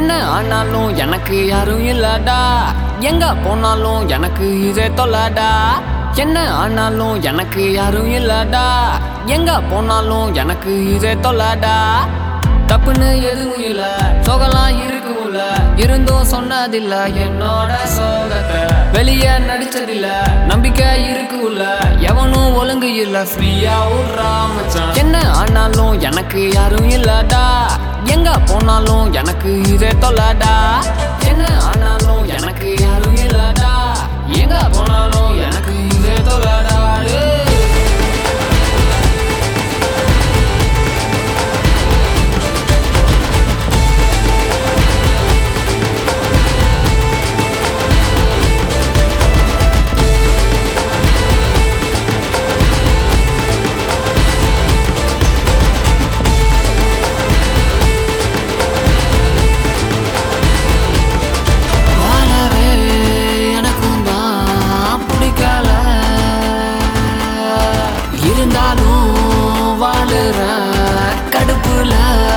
என்ன ஆனாலும் எனக்கு யாரும் இல்லடா எங்க போனாலும் எனக்கு இதே தொல்லடா என்ன ஆனாலும் எனக்கு யாரும் இல்லடா எங்க போனாலும் எனக்கு இதே தொல்லடா தப்புன்னு எதுவும் இல்ல சோகலாம் இருக்கும்ல இருந்தும் சொன்னதில்ல என்னோட சோகத்தை வெளியே நடிச்சதில்ல நம்பிக்கை இருக்குல்ல எவனும் ஒழுங்கு இல்ல ஃப்ரீயா விட்றா மச்சான் என்ன ஆனாலும் எனக்கு யாரும் இல்லடா எங்க போனாலும் எனக்கு இதே தொல்லடா என்ன ஆனாலும் எனக்கு யாரும் இல்லடா எங்க போனாலும் எனக்கு இதே தொல்லடா டேய். வாழவே எனக்கும் தான் பிடிக்கல இருந்தாலும் வாழுற கடுப்புல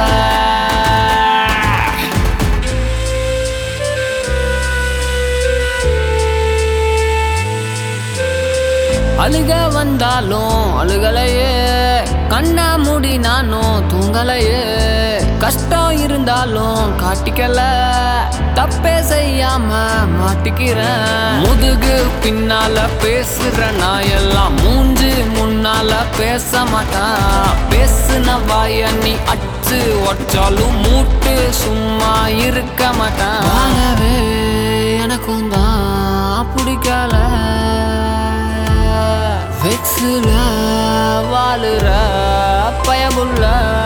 அழுக வந்தாலும் அழுகலையே கண்ணா மூடி நானும் தூங்கலையே கஷ்டம் இருந்தாலும் காட்டிக்கல தப்பே செய்யாம மாட்டிக்கிறேன் முதுகு பின்னால பேசுற நான் எல்லாம் மூஞ்சு முன்னால பேச மாட்டான் பேசுன வாய நீ அச்சு ஒற்றாலும் மூட்டு சும்மா இருக்க மாட்டான் வாழவே எனக்கும் தான் பிடிக்கல வெக்ஸுல வாழுற பயமுள்ள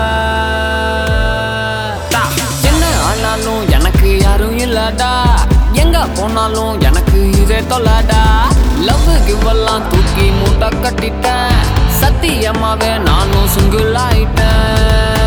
தா. என்ன ஆனாலும் எனக்கு யாரும் இல்லடா எங்க போனாலும் எனக்கு இதே தொல்லடா லவ் கிவெல்லாம் தூக்கி மூட்டை கட்டிட்டேன் சத்தியமாவே நானும் சிங்கிள் ஆயிட்டேன்